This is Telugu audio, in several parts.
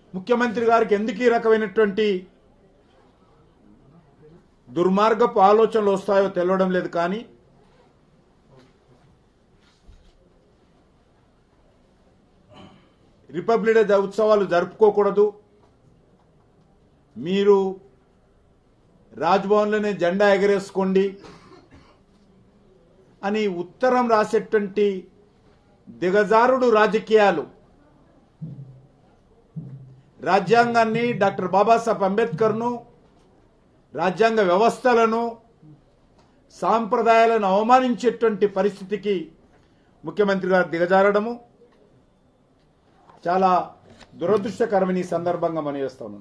ముఖ్యమంత్రి గారికి ఎందుకు ఈ రకమైనటువంటి దుర్మార్గపు ఆలోచనలు వస్తాయో తెలియడం లేదు కానీ రిపబ్లిక్ డే ఉత్సవాలు జరుపుకోకూడదు మీరు రాజ్భవన్లోనే జెండా ఎగరేసుకోండి అని ఉత్తరం రాసేటువంటి దిగజారుడు రాజకీయాలు రాజ్యాంగాన్ని డాక్టర్ బాబాసాహెబ్ అంబేద్కర్ను రాజ్యాంగ వ్యవస్థలను సాంప్రదాయాలను అవమానించేటువంటి పరిస్థితికి ముఖ్యమంత్రి గారు దిగజారడము చాలా దురదృష్టకరమని ఈ సందర్భంగా మనం చేస్తాను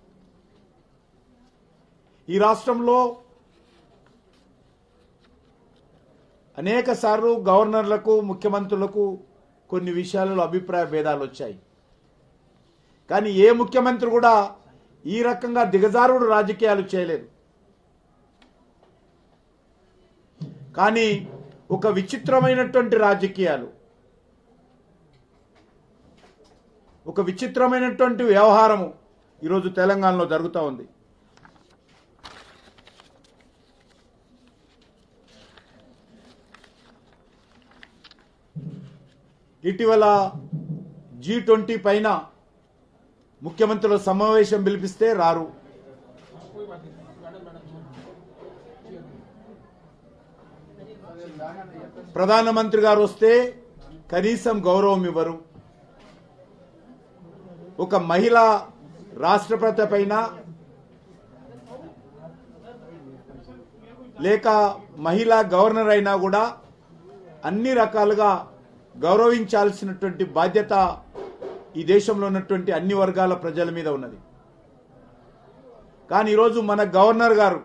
ఈ రాష్ట్రంలో అనేక సార్లు గవర్నర్లకు ముఖ్యమంత్రులకు కొన్ని విషయాలలో అభిప్రాయ భేదాలు వచ్చాయి కానీ ఏ ముఖ్యమంత్రి కూడా ఈ రకంగా దిగజారుడు రాజకీయాలు చేయలేదు కానీ ఒక విచిత్రమైనటువంటి రాజకీయాలు ఒక విచిత్రమైనటువంటి వ్యవహారము ఈరోజు తెలంగాణలో జరుగుతూ ఉంది ఇటీవల జీ ట్వంటీ పైన ముఖ్యమంత్రుల సమావేశం పిలిపిస్తే రారు ప్రధానమంత్రి గారు వస్తే కనీసం గౌరవం ఇవ్వరు ఒక మహిళ రాష్ట్రపతి పైన లేక మహిళా గవర్నర్ అయినా కూడా అన్ని రకాలుగా గౌరవించాల్సినటువంటి బాధ్యత ఈ దేశంలో ఉన్నటువంటి అన్ని వర్గాల ప్రజల మీద ఉన్నది కానీ ఈరోజు మన గవర్నర్ గారు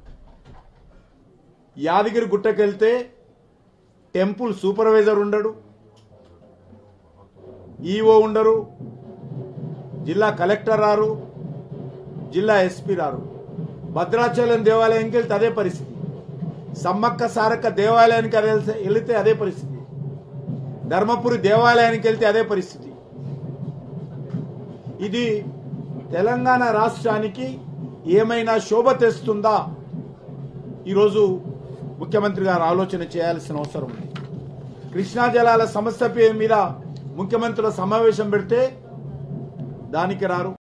యాదగిరి గుట్టకెళ్తే టెంపుల్ సూపర్వైజర్ ఉండడు ఈఓ ఉండరు జిల్లా కలెక్టర్ రారు జిల్లా ఎస్పీ రారు భద్రాచలం దేవాలయంకి వెళ్తే అదే పరిస్థితి సమ్మక్క సారక్క దేవాలయానికి అదే వెళితే అదే పరిస్థితి ధర్మపురి దేవాలయానికి వెళ్తే అదే పరిస్థితి ఇది తెలంగాణ రాష్ట్రానికి ఏమైనా శోభ తెస్తుందా ఈరోజు ముఖ్యమంత్రి గారు ఆలోచన చేయాల్సిన అవసరం ఉంది కృష్ణా జలాల సమస్య మీద ముఖ్యమంత్రుల సమావేశం పెడితే దానికి రారు